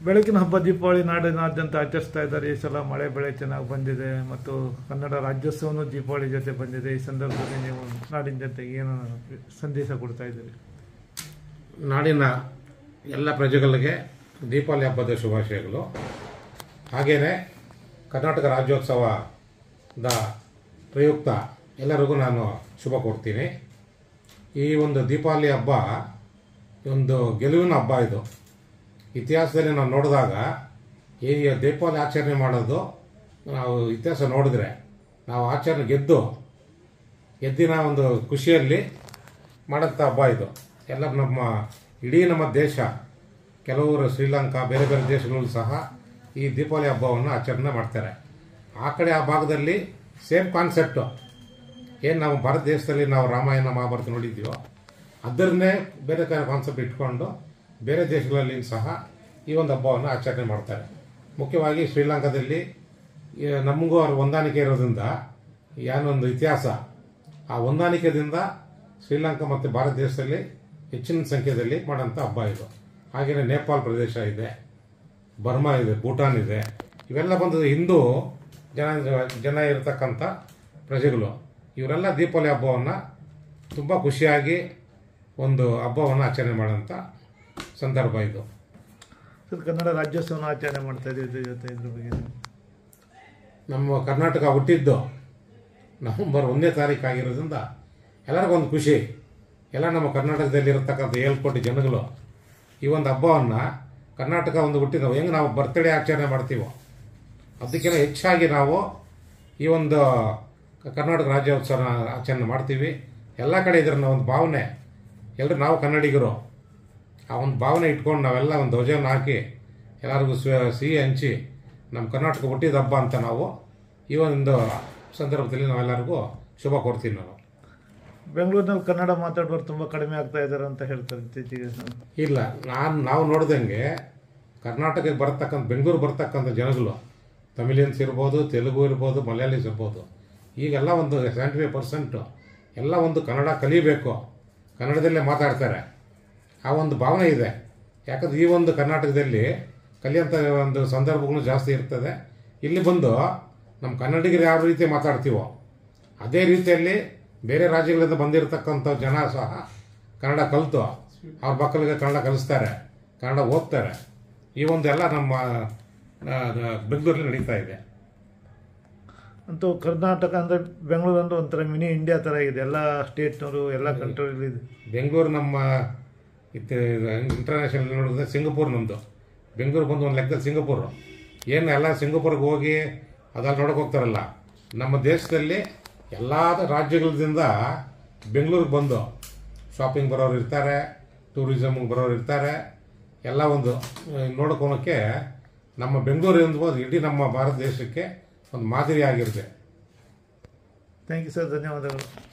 ಬೆಳಕಿನ ಹಬ್ಬ ದೀಪಾವಳಿ ನಾಡಿನಾದ್ಯಂತ ಆಚರಿಸ್ತಾ ಇದ್ದಾರೆ ಈ ಸಲ ಮಳೆ ಬೆಳೆ ಚೆನ್ನಾಗಿ ಬಂದಿದೆ ಮತ್ತು ಕನ್ನಡ ರಾಜ್ಯೋತ್ಸವನೂ ದೀಪಾವಳಿ ಜೊತೆ ಬಂದಿದೆ ಈ ಸಂದರ್ಭದಲ್ಲಿ ನೀವು ನಾಡಿನ ಜನತೆಗೆ ಏನು ಸಂದೇಶ ಕೊಡ್ತಾ ಇದ್ದೀರಿ ನಾಡಿನ ಎಲ್ಲ ಪ್ರಜೆಗಳಿಗೆ ದೀಪಾವಳಿ ಹಬ್ಬದ ಶುಭಾಶಯಗಳು ಹಾಗೆಯೇ ಕರ್ನಾಟಕ ರಾಜ್ಯೋತ್ಸವದ ಪ್ರಯುಕ್ತ ಎಲ್ಲರಿಗೂ ನಾನು ಶುಭ ಕೊಡ್ತೀನಿ ಈ ಒಂದು ದೀಪಾವಳಿ ಹಬ್ಬ ಒಂದು ಗೆಲುವಿನ ಹಬ್ಬ ಇದು ಇತಿಹಾಸದಲ್ಲಿ ನಾವು ನೋಡಿದಾಗ ಈ ದೀಪಾವಳಿ ಆಚರಣೆ ಮಾಡೋದು ನಾವು ಇತಿಹಾಸ ನೋಡಿದ್ರೆ ನಾವು ಆಚರಣೆ ಗೆದ್ದು ಗೆದ್ದಿನ ಒಂದು ಖುಷಿಯಲ್ಲಿ ಮಾಡೋಂಥ ಹಬ್ಬ ಇದು ಎಲ್ಲ ನಮ್ಮ ಇಡೀ ನಮ್ಮ ದೇಶ ಕೆಲವರು ಶ್ರೀಲಂಕಾ ಬೇರೆ ಬೇರೆ ದೇಶಗಳು ಸಹ ಈ ದೀಪಾವಳಿ ಹಬ್ಬವನ್ನು ಆಚರಣೆ ಮಾಡ್ತಾರೆ ಆ ಕಡೆ ಆ ಭಾಗದಲ್ಲಿ ಸೇಮ್ ಕಾನ್ಸೆಪ್ಟು ಏನು ನಾವು ಭಾರತ ದೇಶದಲ್ಲಿ ನಾವು ರಾಮಾಯಣ ಮಹಾಭಾರತ ನೋಡಿದ್ದೀವೋ ಅದನ್ನೇ ಬೇರೆ ಬೇರೆ ಕಾನ್ಸೆಪ್ಟ್ ಇಟ್ಕೊಂಡು ಬೇರೆ ದೇಶಗಳಲ್ಲಿ ಸಹ ಈ ಒಂದು ಹಬ್ಬವನ್ನು ಆಚರಣೆ ಮಾಡ್ತಾರೆ ಮುಖ್ಯವಾಗಿ ಶ್ರೀಲಂಕಾದಲ್ಲಿ ಈ ನಮಗೂ ಅವ್ರ ಹೊಂದಾಣಿಕೆ ಇರೋದ್ರಿಂದ ಏನೊಂದು ಇತಿಹಾಸ ಆ ಹೊಂದಾಣಿಕೆದಿಂದ ಶ್ರೀಲಂಕಾ ಮತ್ತು ಭಾರತ ದೇಶದಲ್ಲಿ ಹೆಚ್ಚಿನ ಸಂಖ್ಯೆಯಲ್ಲಿ ಮಾಡೋಂಥ ಹಬ್ಬ ಇದು ಹಾಗೆಯೇ ನೇಪಾಳ ಪ್ರದೇಶ ಇದೆ ಬರ್ಮಾ ಇದೆ ಭೂಟಾನ್ ಇದೆ ಇವೆಲ್ಲ ಬಂದು ಹಿಂದೂ ಜನ ಜನ ಇರತಕ್ಕಂಥ ಪ್ರಜೆಗಳು ಇವರೆಲ್ಲ ದೀಪಾವಳಿ ಹಬ್ಬವನ್ನು ತುಂಬ ಖುಷಿಯಾಗಿ ಒಂದು ಹಬ್ಬವನ್ನು ಆಚರಣೆ ಮಾಡೋಂಥ ಸಂದರ್ಭ ಇದು ಸರ್ ಕನ್ನಡ ರಾಜ್ಯೋತ್ಸವನ ಆಚರಣೆ ಮಾಡ್ತಾ ಇದ್ದೀವಿ ಇದ್ರ ಜೊತೆ ಇದ್ರ ಬಗ್ಗೆ ಏನು? ನಮ್ಮ ಕರ್ನಾಟಕ ಹುಟ್ಟಿದ್ದು ನವೆಂಬರ್ ಒಂದನೇ ತಾರೀಕು ಆಗಿರೋದ್ರಿಂದ ಎಲ್ಲರಿಗೂ ಒಂದು ಖುಷಿ ಎಲ್ಲ ನಮ್ಮ ಕರ್ನಾಟಕದಲ್ಲಿ ಇರತಕ್ಕಂಥ ಏಳು ಕೋಟಿ ಜನಗಳು ಈ ಒಂದು ಹಬ್ಬವನ್ನು ಕರ್ನಾಟಕ ಒಂದು ಹುಟ್ಟಿದ ಹೆಂಗೆ ನಾವು ಬರ್ತ್ಡೇ ಆಚರಣೆ ಮಾಡ್ತೀವೋ ಅದಕ್ಕಿಂತ ಹೆಚ್ಚಾಗಿ ನಾವು ಈ ಒಂದು ಕ- ಕರ್ನಾಟಕ ರಾಜ್ಯೋತ್ಸವ ಆಚರಣೆ ಮಾಡ್ತೀವಿ ಎಲ್ಲ ಕಡೆ ಇದ್ರ ಒಂದು ಭಾವನೆ ಎಲ್ಲರೂ ನಾವು ಕನ್ನಡಿಗರು ಆ ಒಂದು ಭಾವನೆ ಇಟ್ಕೊಂಡು ನಾವೆಲ್ಲ ಒಂದು ಧ್ವಜವನ್ನು ಹಾಕಿ ಎಲ್ಲರಿಗೂ ಸ್ವ- ಸಿಹಿ ಹಂಚಿ ನಮ್ಮ ಕರ್ನಾಟಕ ಹುಟ್ಟಿದ ಹಬ್ಬ ಅಂತ ನಾವು ಈ ಒಂದು ಸಂದರ್ಭದಲ್ಲಿ ನಾವೆಲ್ಲರಿಗೂ ಶುಭ ಕೊಡ್ತೀವಿ ನಾವು ಬೆಂಗಳೂರಿನಲ್ಲಿ ಕನ್ನಡ ಮಾತಾಡೋರು ತುಂಬ ಕಡಿಮೆ ಆಗ್ತಾ ಇದ್ದಾರೆ ಅಂತ ಹೇಳ್ತಾರೆ ಇತ್ತೀಚೆಗೆ ಇಲ್ಲ ನಾನು ನಾವು ನೋಡ್ದಂಗೆ ಕರ್ನಾಟಕಕ್ಕೆ ಬರ್ತಕ್ಕಂಥ ಬೆಂಗಳೂರು ಬರ್ತಕ್ಕಂಥ ಜನಗಳು ತಮಿಳಿಯನ್ಸ್ ಇರ್ಬೋದು ತೆಲುಗು ಇರ್ಬೋದು ಮಲಯಾಳೀಸ್ ಇರ್ಬೋದು ಈಗೆಲ್ಲ ಒಂದು ಸೆವೆಂಟಿ ಫೈವ್ ಪರ್ಸೆಂಟು ಎಲ್ಲ ಒಂದು ಕನ್ನಡ ಕಲಿಬೇಕು ಕನ್ನಡದಲ್ಲೇ ಮಾತಾಡ್ತಾರೆ ಆ ಒಂದು ಭಾವನೆ ಇದೆ ಯಾಕಂದ್ರೆ ಈ ಒಂದು ಕರ್ನಾಟಕದಲ್ಲಿ ಕಲಿಯೋಂಥ ಒಂದು ಸಂದರ್ಭಗಳು ಜಾಸ್ತಿ ಇರ್ತದೆ ಇಲ್ಲಿ ಬಂದು ನಮ್ಮ ಕನ್ನಡಿಗರು ಯಾವ ರೀತಿ ಮಾತಾಡ್ತೀವೋ ಅದೇ ರೀತಿಯಲ್ಲಿ ಬೇರೆ ರಾಜ್ಯಗಳಿಂದ ಬಂದಿರತಕ್ಕಂಥ ಜನ ಸಹ ಕನ್ನಡ ಕಲಿತು ಅವ್ರ ಮಕ್ಕಳಿಗೆ ಕನ್ನಡ ಕಲಿಸ್ತಾರೆ ಕನ್ನಡ ಓದ್ತಾರೆ ಈ ಒಂದು ಎಲ್ಲ ನಮ್ಮ ಆ, ಬೆಂಗಳೂರಲ್ಲಿ ನಡೀತಾ ಇದೆ ಅಂತೂ ಕರ್ನಾಟಕ ಅಂದರೆ ಬೆಂಗಳೂರು ಅಂದ್ರೆ ಒಂಥರ ಮಿನಿ ಇಂಡಿಯಾ ಥರ ಇದೆ ಎಲ್ಲ ಸ್ಟೇಟ್ನವರು ಎಲ್ಲ ಕಂಟ್ರಿಗಳಿದೆ ಬೆಂಗಳೂರು ನಮ್ಮ ಇತ್ತು ಇಂಟರ್ನ್ಯಾಷನಲ್ ನೋಡಿದ್ರೆ ಸಿಂಗಪೂರ್ ನಮ್ಮದು ಬೆಂಗಳೂರು ಬಂದು ಒಂದು ಲೆಕ್ಕದಲ್ಲಿ ಸಿಂಗಪೂರು ಏನು ಎಲ್ಲ ಸಿಂಗಪೂರ್ಗೆ ಹೋಗಿ ಅದೆಲ್ಲ ನೋಡೋಕೆ ಹೋಗ್ತಾರಲ್ಲ ನಮ್ಮ ದೇಶದಲ್ಲಿ ಎಲ್ಲ ರಾಜ್ಯಗಳಿಂದ ಬೆಂಗಳೂರಿಗೆ ಬಂದು ಶಾಪಿಂಗ್ ಬರೋರು ಇರ್ತಾರೆ ಟೂರಿಸಮ್ಗೆ ಬರೋರು ಇರ್ತಾರೆ ಎಲ್ಲ ಒಂದು ನೋಡೋಕೆ ಹೋಗೋಕ್ಕೆ ನಮ್ಮ ಬೆಂಗಳೂರು ಎಂಬುದು ಇಡೀ ನಮ್ಮ ಭಾರತ ದೇಶಕ್ಕೆ ಒಂದು ಮಾದರಿ ಆಗಿರುತ್ತೆ ಥ್ಯಾಂಕ್ ಯು ಸರ್ ಧನ್ಯವಾದಗಳು